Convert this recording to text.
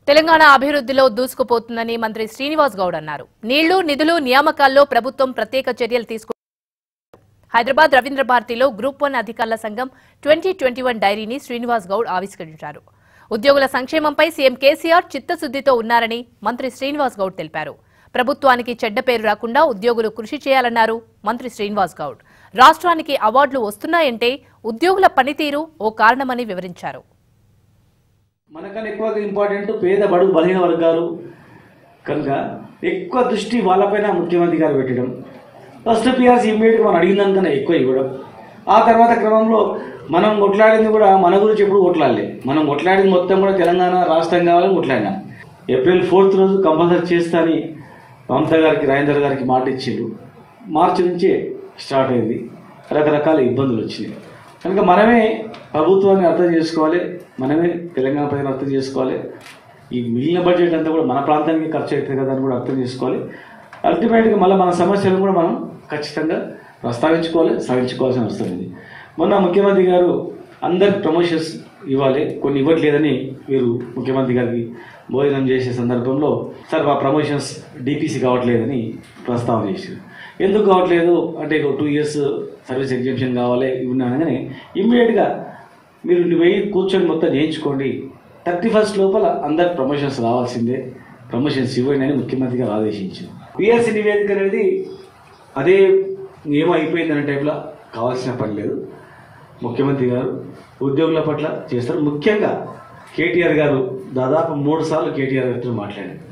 తెలంగాణ అభివృద్ధిలో దూసుకుపోతుందని మంత్రి శ్రీనివాస్ గౌడ్ అన్నారు నీళ్లు నిధులు నియామకాల్లో ప్రభుత్వం ప్రత్యేక చర్యలు తీసుకు హైదరాబాద్ రవీంద్ర భారతిలో గ్రూప్ వన్ అధికారుల సంఘం ట్వంటీ ట్వంటీ వన్ డైరీని శ్రీనివాస్ గౌడ్ ఆవిష్కరించారు ఉద్యోగుల సంక్షేమంపై సీఎం కేసీఆర్ చిత్తశుద్దితో ఉన్నారని మంత్రి శ్రీనివాస్ గౌడ్ తెలిపారు ప్రభుత్వానికి చెడ్డ పేరు రాకుండా ఉద్యోగులు కృషి చేయాలన్నారు మంత్రి శ్రీనివాస్ గౌడ్ రాష్ట్రానికి అవార్డులు వస్తున్నాయంటే ఉద్యోగుల పనితీరు ఓ కారణమని వివరించారు మనకన్నా ఎక్కువ ఇంపార్టెంట్ పేద బడుగు బలహీన వర్గాలు కనుక ఎక్కువ దృష్టి వాళ్ళపైన ముఖ్యమంత్రి గారు పెట్టడం ఫస్ట్ పిఆర్సీ ఇమ్మీడియట్గా మనం అడిగిన దానికన్నా ఎక్కువ ఇవ్వడం ఆ తర్వాత క్రమంలో మనం కొట్లాడింది కూడా మన గురించి ఎప్పుడు కొట్లాడలే మనం కొట్లాడింది మొత్తం కూడా తెలంగాణ రాష్ట్రం కావాలని కొట్లాడినాం ఏప్రిల్ ఫోర్త్ రోజు కంపల్సరీ చేస్తా అని మమతా గారికి రాజేందర్ గారికి మాట ఇచ్చిండు మార్చి నుంచే స్టార్ట్ అయింది రకరకాల ఇబ్బందులు వచ్చినాయి కనుక మనమే ప్రభుత్వాన్ని అర్థం చేసుకోవాలి మనమే తెలంగాణ ప్రజలను అర్థం చేసుకోవాలి ఈ మిగిలిన బడ్జెట్ అంతా కూడా మన ప్రాంతానికి ఖర్చు అవుతుంది కదా అని కూడా అర్థం చేసుకోవాలి అల్టిమేట్గా మళ్ళీ మన సమస్యలను కూడా మనం ఖచ్చితంగా ప్రస్తావించుకోవాలి సాధించుకోవాల్సిన అవసరం ఉంది మొన్న ముఖ్యమంత్రి గారు అందరికి ప్రమోషన్స్ ఇవ్వాలి కొన్ని ఇవ్వట్లేదని వీరు ముఖ్యమంత్రి గారికి భోజనం చేసే సందర్భంలో సార్ మా ప్రమోషన్స్ డిపిసి కావట్లేదని ప్రస్తావన చేశారు ఎందుకు కావట్లేదు అంటే ఒక టూ ఇయర్స్ సర్వీస్ ఎగ్జిబిషన్ కావాలి ఇవి అనగానే ఇమ్మీడియట్గా మీరు వెయ్యి కూర్చొని మొత్తం చేయించుకోండి థర్టీ ఫస్ట్ లోపల అందరికి ప్రమోషన్స్ రావాల్సిందే ప్రమోషన్స్ ఇవ్వండి అని ముఖ్యమంత్రి గారు ఆదేశించారు పిఎస్సి నివేదిక అనేది అదే ఏమో అయిపోయింది అనే టైంలో కావాల్సిన పని లేదు ముఖ్యమంత్రి గారు ఉద్యోగుల పట్ల చేస్తారు ముఖ్యంగా కేటీఆర్ గారు దాదాపు మూడు సార్లు కేటీఆర్ గారితో మాట్లాడారు